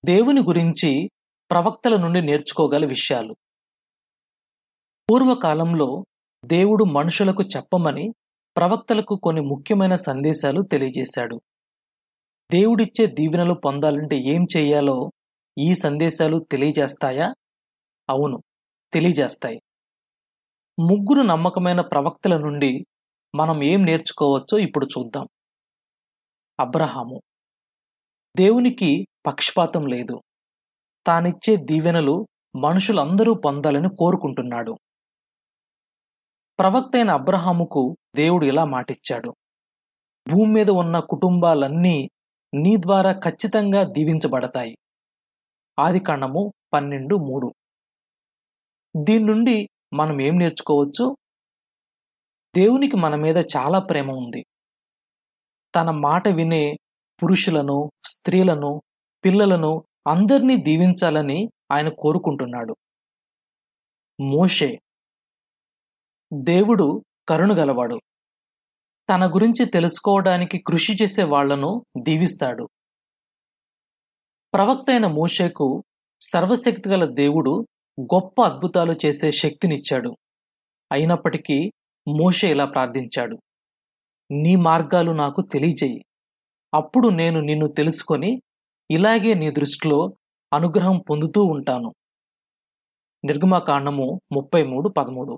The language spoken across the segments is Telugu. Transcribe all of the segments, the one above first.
దేవుని గురించి ప్రవక్తల నుండి నేర్చుకోగల విషయాలు పూర్వకాలంలో దేవుడు మనుషులకు చెప్పమని ప్రవక్తలకు కొన్ని ముఖ్యమైన సందేశాలు తెలియజేశాడు దేవుడిచ్చే దీవెనలు పొందాలంటే ఏం చేయాలో ఈ సందేశాలు తెలియజేస్తాయా అవును తెలియజేస్తాయి ముగ్గురు నమ్మకమైన ప్రవక్తల నుండి మనం ఏం నేర్చుకోవచ్చో ఇప్పుడు చూద్దాం అబ్రహాము దేవునికి పక్షపాతం లేదు తానిచ్చే దీవెనలు మనుషులందరూ పొందాలని కోరుకుంటున్నాడు ప్రవక్త అయిన అబ్రహాముకు దేవుడు ఇలా మాటిచ్చాడు భూమి మీద ఉన్న కుటుంబాలన్నీ నీ ద్వారా ఖచ్చితంగా దీవించబడతాయి ఆది కాండము పన్నెండు మూడు దీని నుండి మనం ఏం నేర్చుకోవచ్చు దేవునికి మన మీద చాలా ప్రేమ ఉంది తన మాట వినే పురుషులను స్త్రీలను పిల్లలను అందరినీ దీవించాలని ఆయన కోరుకుంటున్నాడు మోషే దేవుడు కరుణగలవాడు తన గురించి తెలుసుకోవడానికి కృషి చేసే వాళ్లను దీవిస్తాడు ప్రవక్త అయిన మోషేకు సర్వశక్తిగల దేవుడు గొప్ప అద్భుతాలు చేసే శక్తినిచ్చాడు అయినప్పటికీ మోషే ఇలా ప్రార్థించాడు నీ మార్గాలు నాకు తెలియజేయి అప్పుడు నేను నిన్ను తెలుసుకొని ఇలాగే నీ దృష్టిలో అనుగ్రహం పొందుతూ ఉంటాను నిర్గమకాండము ముప్పై మూడు పదమూడు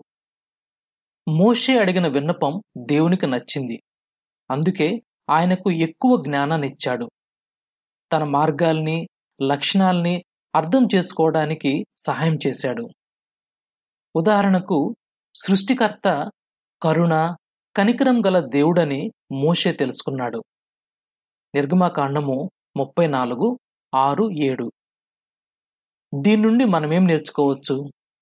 మోషే అడిగిన విన్నపం దేవునికి నచ్చింది అందుకే ఆయనకు ఎక్కువ జ్ఞానాన్ని ఇచ్చాడు తన మార్గాల్ని లక్షణాల్ని అర్థం చేసుకోవడానికి సహాయం చేశాడు ఉదాహరణకు సృష్టికర్త కరుణ కనికరం గల దేవుడని మోషే తెలుసుకున్నాడు నిర్గమకాండము ముప్పై నాలుగు ఆరు ఏడు దీని నుండి మనమేం నేర్చుకోవచ్చు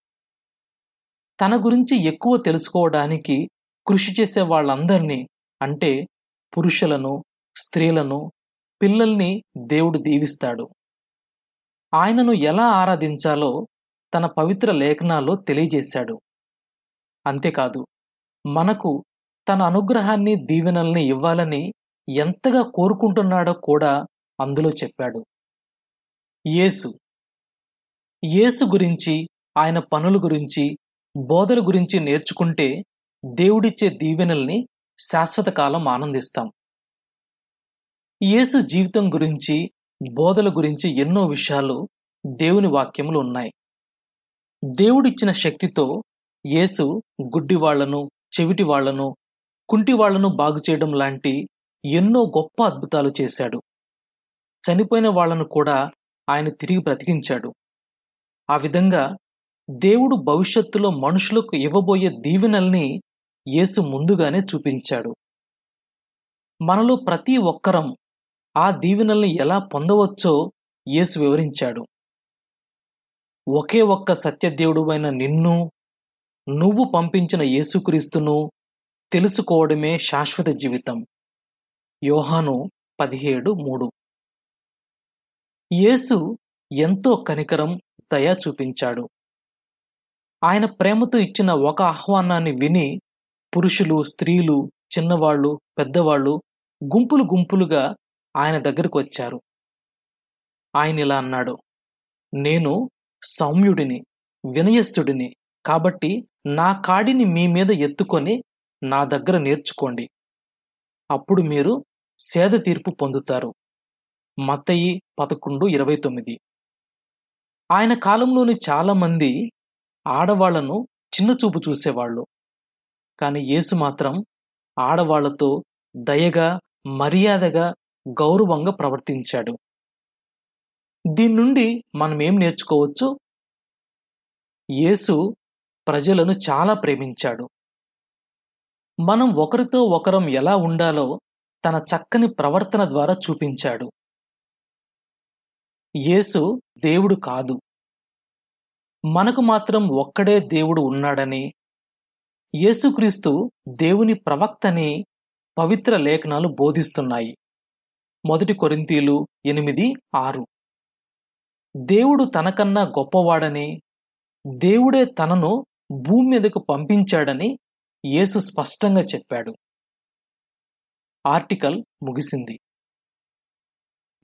తన గురించి ఎక్కువ తెలుసుకోవడానికి కృషి చేసే వాళ్ళందరినీ అంటే పురుషులను స్త్రీలను పిల్లల్ని దేవుడు దీవిస్తాడు ఆయనను ఎలా ఆరాధించాలో తన పవిత్ర లేఖనాల్లో తెలియజేశాడు అంతేకాదు మనకు తన అనుగ్రహాన్ని దీవెనల్ని ఇవ్వాలని ఎంతగా కోరుకుంటున్నాడో కూడా అందులో చెప్పాడు యేసు యేసు గురించి ఆయన పనుల గురించి బోధల గురించి నేర్చుకుంటే దేవుడిచ్చే దీవెనల్ని శాశ్వత కాలం ఆనందిస్తాం యేసు జీవితం గురించి బోధల గురించి ఎన్నో విషయాలు దేవుని వాక్యములు ఉన్నాయి దేవుడిచ్చిన శక్తితో యేసు గుడ్డి వాళ్లను చెవిటి వాళ్లను కుంటి వాళ్లను బాగు చేయడం లాంటి ఎన్నో గొప్ప అద్భుతాలు చేశాడు చనిపోయిన వాళ్లను కూడా ఆయన తిరిగి బ్రతికించాడు ఆ విధంగా దేవుడు భవిష్యత్తులో మనుషులకు ఇవ్వబోయే దీవెనల్ని యేసు ముందుగానే చూపించాడు మనలో ప్రతి ఒక్కరం ఆ దీవెనల్ని ఎలా పొందవచ్చో యేసు వివరించాడు ఒకే ఒక్క సత్యదేవుడువైన నిన్ను నువ్వు పంపించిన యేసుక్రీస్తును తెలుసుకోవడమే శాశ్వత జీవితం యోహాను పదిహేడు మూడు యేసు ఎంతో కనికరం దయ చూపించాడు ఆయన ప్రేమతో ఇచ్చిన ఒక ఆహ్వానాన్ని విని పురుషులు స్త్రీలు చిన్నవాళ్ళు పెద్దవాళ్ళు గుంపులు గుంపులుగా ఆయన దగ్గరకు వచ్చారు ఆయన ఇలా అన్నాడు నేను సౌమ్యుడిని వినయస్తుడిని కాబట్టి నా కాడిని మీ మీద ఎత్తుకొని నా దగ్గర నేర్చుకోండి అప్పుడు మీరు సేద తీర్పు పొందుతారు మత్తయి పదకొండు ఇరవై తొమ్మిది ఆయన కాలంలోని చాలా మంది ఆడవాళ్లను చిన్నచూపు చూసేవాళ్ళు కానీ యేసు మాత్రం ఆడవాళ్లతో దయగా మర్యాదగా గౌరవంగా ప్రవర్తించాడు దీని నుండి మనం ఏం నేర్చుకోవచ్చు యేసు ప్రజలను చాలా ప్రేమించాడు మనం ఒకరితో ఒకరం ఎలా ఉండాలో తన చక్కని ప్రవర్తన ద్వారా చూపించాడు యేసు దేవుడు కాదు మనకు మాత్రం ఒక్కడే దేవుడు ఉన్నాడని యేసుక్రీస్తు దేవుని ప్రవక్తని పవిత్ర లేఖనాలు బోధిస్తున్నాయి మొదటి కొరింతీలు ఎనిమిది ఆరు దేవుడు తనకన్నా గొప్పవాడని దేవుడే తనను భూమి మీదకు పంపించాడని యేసు స్పష్టంగా చెప్పాడు ఆర్టికల్ ముగిసింది